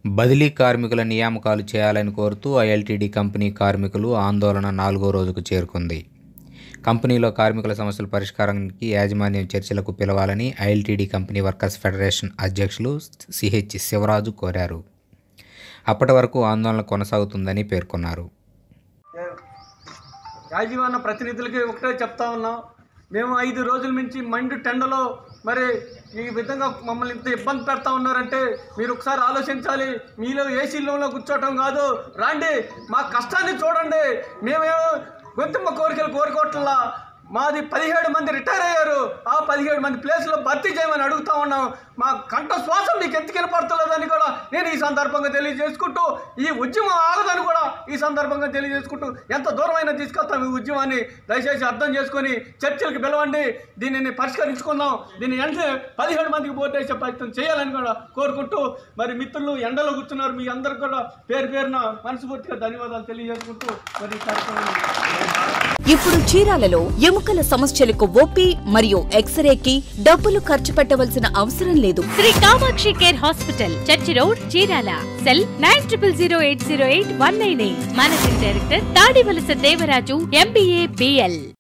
బదిలీ కార్మికుల నియామకాలు చేయాలని కోరుతూ ఐఎల్టీడీ కంపెనీ కార్మికులు ఆందోళన నాలుగో రోజుకు చేరుకుంది కంపెనీలో కార్మికుల సమస్యల పరిష్కారానికి యాజమాన్యం చర్చలకు పిలవాలని ఐఎల్టీడీ కంపెనీ వర్కర్స్ ఫెడరేషన్ అధ్యక్షులు సిహెచ్ శివరాజు కోరారు అప్పటి వరకు ఆందోళన కొనసాగుతుందని పేర్కొన్నారు యాజమాన్య ప్రతినిధులకి ఒకటే చెప్తా ఉన్నాం మేము ఐదు రోజుల నుంచి మండు టెండలో మరి ఈ విధంగా మమ్మల్ని ఇంత ఇబ్బంది పెడతా ఉన్నారంటే మీరు ఒకసారి ఆలోచించాలి మీలో ఏసీలో కూర్చోవటం కాదు రాండి మా కష్టాన్ని చూడండి మేమేమో గొంతుమ్మ కోరికలు కోరుకోవట్లా మాది పదిహేడు మంది రిటైర్ అయ్యారు ఆ పదిహేడు మంది ప్లేస్లో భర్తీ చేయమని అడుగుతా ఉన్నాం మా కంఠ శ్వాస మీకు ఎందుకు వినపడతలేదని కూడా నేను ఈ సందర్భంగా తెలియజేసుకుంటూ ఈ ఉద్యమం ఆగదని కూడా ఈ సందర్భంగా తెలియజేసుకుంటూ ఎంత దూరమైనా తీసుకెళ్తాం ఈ ఉద్యమాన్ని దయచేసి అర్థం చేసుకొని చర్చలకు పిలవండి దీనిని పరిష్కరించుకుందాం దీన్ని వెంటనే పదిహేడు మందికి ఓటు వేసే ప్రయత్నం చేయాలని కూడా కోరుకుంటూ మరి మిత్రులు ఎండలో కూర్చున్నారు మీ అందరికి కూడా పేరు పేరున మనస్ఫూర్తిగా ధన్యవాదాలు తెలియజేసుకుంటూ మరి ఈ కార్యక్రమం ఇప్పుడు చీరాలలో ఎముకల సమస్యలకు ఓపీ మరియు ఎక్స్రేకి డబ్బులు ఖర్చు పెట్టవలసిన అవసరం లేదు Shri Kamakshi care hospital church road Chirala cell nine triple zero eight zero eight one nine eight managing director Tadivalasa Devaraju MBA BL